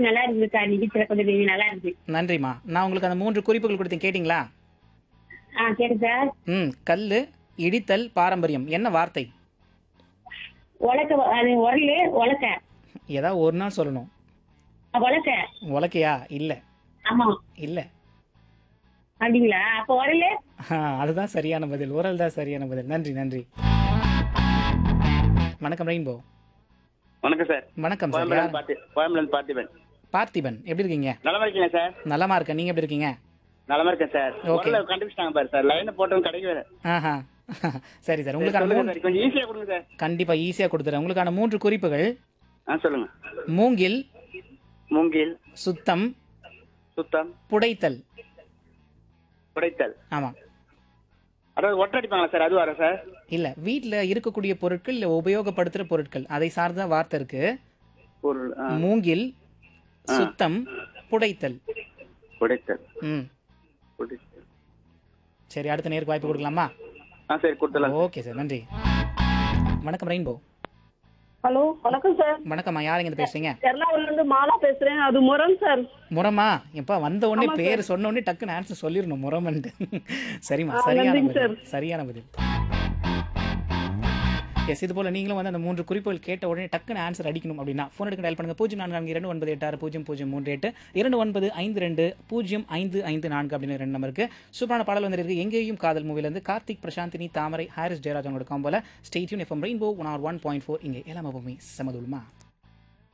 நல்லா இருக்குது சார் நிகழ்ச்சியில கொஞ்சம் நீங்க நல்லா இருக்கு நன்றிம்மா நான் உங்களுக்கு அந்த மூன்று குறிப்புகள் கொடுத்தேன் கேட்டிங்களா ஆ சரி சார் ம் கல் இடித்தல் பாரம்பரியம் என்ன வார்த்தை உலக்க அது உரலு உலக்க ஏதாவது ஒரு நாள் சொல்லணும் உலக்க உலக்கையா இல்லை ஆமா இல்லை அப்படிங்களா அப்ப உரலு அதுதான் சரியான பதில் உரல் தான் சரியான பதில் நன்றி நன்றி வணக்கம் ரெயின்போ வணக்கம் சார் வணக்கம் சார் கோயம்புலேருந்து யார் பார்த்தி கோயம்புலேருந்து பார்த்திபன் பார்த்திபன் எப்படி இருக்கீங்க நலமா இருக்கீங்க சார் நலமா இருக்கேன் நீங்க எப்படி இருக்கீங்க நலமா இருக்கேன் சார் Okay. முதல்ல கண்டுபிடிச்சிட்டாங்க பாரு சார் லைனை போட்டவங்க கிடைக்கவே ஆஹா சரி சார் உங்களுக்கான சொல்லுங்க மூன்று சார் கொஞ்சம் ஈஸியா கொடுங்க சார் கண்டிப்பா ஈஸியா கொடுத்துறேன் உங்களுக்கான மூன்று குறிப்புகள் ஆ சொல்லுங்க மூங்கில் மூங்கில் சுத்தம் சுத்தம் புடைத்தல் புடைத்தல் ஆமா அதாவது ஒட்டடிப்பாங்களா சார் அது வர சார் இல்ல வீட்ல இருக்கக்கூடிய பொருட்கள் இல்ல உபயோகப்படுத்துற பொருட்கள் அதை சார்ந்த வார்த்தை இருக்கு பொருள் ஆ, மூங்கில் சுத்தம் புடைத்தல் புடைத்தல் ம் புடைத்தல் சரி அடுத்த நேருக்கு வாய்ப்பு கொடுக்கலாமா ஆ சரி கொடுத்துடலாம் ஓகே சார் நன்றி வணக்கம் ரெயின்போ ஹலோ வணக்கம் சார் வணக்கம்மா யாருங்க இருந்து பேசுறீங்க எர்ணாகுளம்ல இருந்து மாலா பேசுறேன் அது முரண் சார் முரமா எப்பா வந்த உடனே ஆமா பேர் சொன்ன உடனே டக்குன்னு ஆன்சர் சொல்லிடணும் முரமன்ட்டு சரிம்மா ஆ, சரியான நன்றிங்க பதில் சார். சரியான பதில் எஸ் இது போல நீங்களும் வந்து அந்த மூன்று குறிப்புகள் கேட்ட உடனே டக்குன்னு ஆன்சர் அடிக்கணும் அப்படின்னா ஃபோன் எடுக்க டயல் பண்ணுங்க பூஜ்ஜியம் நான்கு நான்கு இரண்டு ஒன்பது எட்டு ஆறு பூஜ்ஜியம் பூஜ்ஜியம் மூன்று எட்டு இரண்டு ஒன்பது ஐந்து ரெண்டு பூஜ்ஜியம் ஐந்து ஐந்து நான்கு அப்படின்னு ரெண்டு நம்பருக்கு சூப்பரான பாடல் வந்திருக்கு எங்கேயும் காதல் மூவிலேருந்து கார்த்திக் பிரசாந்தினி தாமரை ஹாரிஸ் ஜெயராஜ் அவங்களோட காம்போல stay tuned FM rainbow one R one point four இங்கே எல்லாமே சமதுல்மா